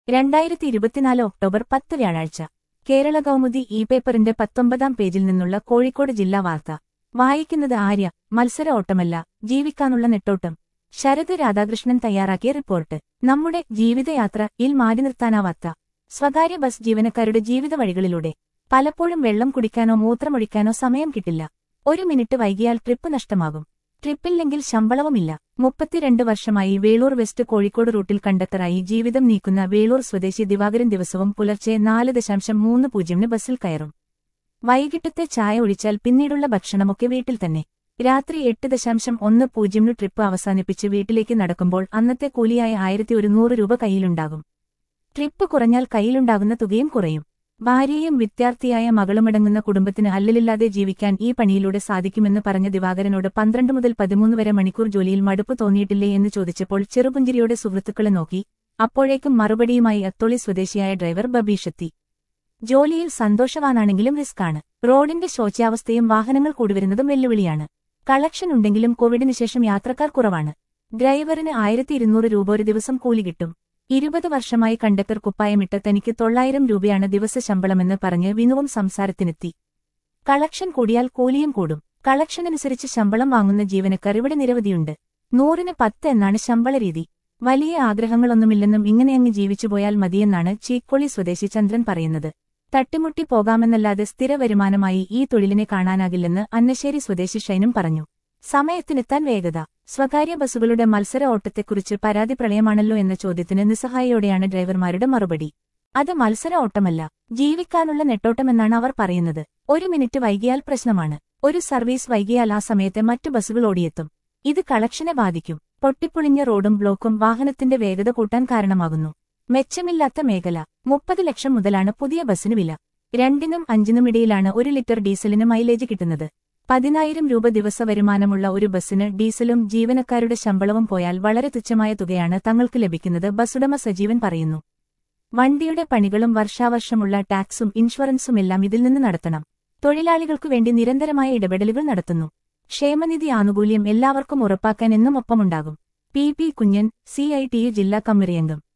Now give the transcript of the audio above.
രണ്ടായിരത്തി ഇരുപത്തിനാല് ഒക്ടോബർ പത്ത് വ്യാഴാഴ്ച കേരള കൗമുദി ഇ പേപ്പറിന്റെ പത്തൊമ്പതാം പേജിൽ നിന്നുള്ള കോഴിക്കോട് ജില്ലാ വാർത്ത വായിക്കുന്നത് ആര്യ മത്സര ഓട്ടമല്ല ജീവിക്കാനുള്ള നെട്ടോട്ടം ശരത് രാധാകൃഷ്ണൻ തയ്യാറാക്കിയ റിപ്പോർട്ട് നമ്മുടെ ജീവിതയാത്ര ഇൽ മാറ്റി നിർത്താനാവാത്ത സ്വകാര്യ ബസ് ജീവനക്കാരുടെ ജീവിത വഴികളിലൂടെ പലപ്പോഴും വെള്ളം കുടിക്കാനോ മൂത്രമൊഴിക്കാനോ സമയം കിട്ടില്ല ഒരു മിനിറ്റ് വൈകിയാൽ ട്രിപ്പ് നഷ്ടമാകും ട്രിപ്പില്ലെങ്കിൽ ശമ്പളവുമില്ല മുപ്പത്തിരണ്ട് വർഷമായി വേളൂർ വെസ്റ്റ് കോഴിക്കോട് റൂട്ടിൽ കണ്ടക്ടറായി ജീവിതം നീക്കുന്ന വേളൂർ സ്വദേശി ദിവാകരൻ ദിവസവും പുലർച്ചെ നാല് ദശാംശം മൂന്ന് പൂജ്യമിന് ബസ്സിൽ കയറും വൈകിട്ടത്തെ ചായ ഒഴിച്ചാൽ പിന്നീടുള്ള ഭക്ഷണമൊക്കെ വീട്ടിൽ തന്നെ രാത്രി എട്ട് ദശാംശം ഒന്ന് പൂജ്യമിന് ട്രിപ്പ് അവസാനിപ്പിച്ച് വീട്ടിലേക്ക് നടക്കുമ്പോൾ അന്നത്തെ കൂലിയായ ആയിരത്തി ഒരുന്നൂറ് രൂപ കയ്യിലുണ്ടാകും ട്രിപ്പ് കുറഞ്ഞാൽ കയ്യിലുണ്ടാകുന്ന തുകയും കുറയും ഭാര്യയും വിദ്യാർത്ഥിയായ മകളുമടങ്ങുന്ന കുടുംബത്തിന് അല്ലലില്ലാതെ ജീവിക്കാൻ ഈ പണിയിലൂടെ സാധിക്കുമെന്ന് പറഞ്ഞ ദിവാകരനോട് പന്ത്രണ്ട് മുതൽ പതിമൂന്ന് വരെ മണിക്കൂർ ജോലിയിൽ മടുപ്പ് തോന്നിയിട്ടില്ലേ എന്ന് ചോദിച്ചപ്പോൾ ചെറുപുഞ്ചിരിയോടെ സുഹൃത്തുക്കളെ നോക്കി അപ്പോഴേക്കും മറുപടിയുമായി അത്തോളി സ്വദേശിയായ ഡ്രൈവർ ബബീഷെത്തി ജോലിയിൽ സന്തോഷവാനാണെങ്കിലും റിസ്ക്കാണ് റോഡിന്റെ ശോച്യാവസ്ഥയും വാഹനങ്ങൾ കൂടിവരുന്നതും വെല്ലുവിളിയാണ് കളക്ഷൻ ഉണ്ടെങ്കിലും കോവിഡിന് ശേഷം യാത്രക്കാർ കുറവാണ് ഡ്രൈവറിന് ആയിരത്തി ഇരുന്നൂറ് രൂപ ഒരു ദിവസം കൂലി കിട്ടും ഇരുപത് വർഷമായി കണ്ടക്ടർ കുപ്പായമിട്ട് തനിക്ക് തൊള്ളായിരം രൂപയാണ് ദിവസ ശമ്പളമെന്ന് പറഞ്ഞ് വിനുവും സംസാരത്തിനെത്തി കളക്ഷൻ കൂടിയാൽ കൂലിയും കൂടും കളക്ഷനനുസരിച്ച് ശമ്പളം വാങ്ങുന്ന ജീവനക്കാർ ഇവിടെ നിരവധിയുണ്ട് നൂറിന് പത്ത് എന്നാണ് ശമ്പള രീതി വലിയ ആഗ്രഹങ്ങളൊന്നുമില്ലെന്നും ഇങ്ങനെയങ്ങ് ജീവിച്ചുപോയാൽ മതിയെന്നാണ് ചീക്കോളി സ്വദേശി ചന്ദ്രൻ പറയുന്നത് തട്ടിമുട്ടി പോകാമെന്നല്ലാതെ സ്ഥിര വരുമാനമായി ഈ തൊഴിലിനെ കാണാനാകില്ലെന്ന് അന്നശ്ശേരി സ്വദേശി ഷൈനും പറഞ്ഞു സമയത്തിനെത്താൻ വേഗത സ്വകാര്യ ബസ്സുകളുടെ മത്സര ഓട്ടത്തെക്കുറിച്ച് പരാതി പ്രളയമാണല്ലോ എന്ന ചോദ്യത്തിന് നിസ്സഹായോടെയാണ് ഡ്രൈവർമാരുടെ മറുപടി അത് മത്സര ഓട്ടമല്ല ജീവിക്കാനുള്ള നെട്ടോട്ടമെന്നാണ് അവർ പറയുന്നത് ഒരു മിനിറ്റ് വൈകിയാൽ പ്രശ്നമാണ് ഒരു സർവീസ് വൈകിയാൽ ആ സമയത്തെ മറ്റു ബസ്സുകൾ ഓടിയെത്തും ഇത് കളക്ഷനെ ബാധിക്കും പൊട്ടിപ്പൊളിഞ്ഞ റോഡും ബ്ലോക്കും വാഹനത്തിന്റെ വേഗത കൂട്ടാൻ കാരണമാകുന്നു മെച്ചമില്ലാത്ത മേഖല മുപ്പത് ലക്ഷം മുതലാണ് പുതിയ ബസ്സിന് വില രണ്ടിനും അഞ്ചിനും ഇടയിലാണ് ഒരു ലിറ്റർ ഡീസലിന് മൈലേജ് കിട്ടുന്നത് പതിനായിരം രൂപ ദിവസ വരുമാനമുള്ള ഒരു ബസ്സിന് ഡീസലും ജീവനക്കാരുടെ ശമ്പളവും പോയാൽ വളരെ തുച്ഛമായ തുകയാണ് തങ്ങൾക്ക് ലഭിക്കുന്നത് ബസ്സുടമ സജീവൻ പറയുന്നു വണ്ടിയുടെ പണികളും വർഷാവർഷമുള്ള ടാക്സും ഇൻഷുറൻസുമെല്ലാം ഇതിൽ നിന്ന് നടത്തണം തൊഴിലാളികൾക്കു വേണ്ടി നിരന്തരമായ ഇടപെടലുകൾ നടത്തുന്നു ക്ഷേമനിധി ആനുകൂല്യം എല്ലാവർക്കും ഉറപ്പാക്കാൻ എന്നും ഒപ്പമുണ്ടാകും P P Kunjan C I T U ജില്ലാ കമ്മിറ്റി അംഗം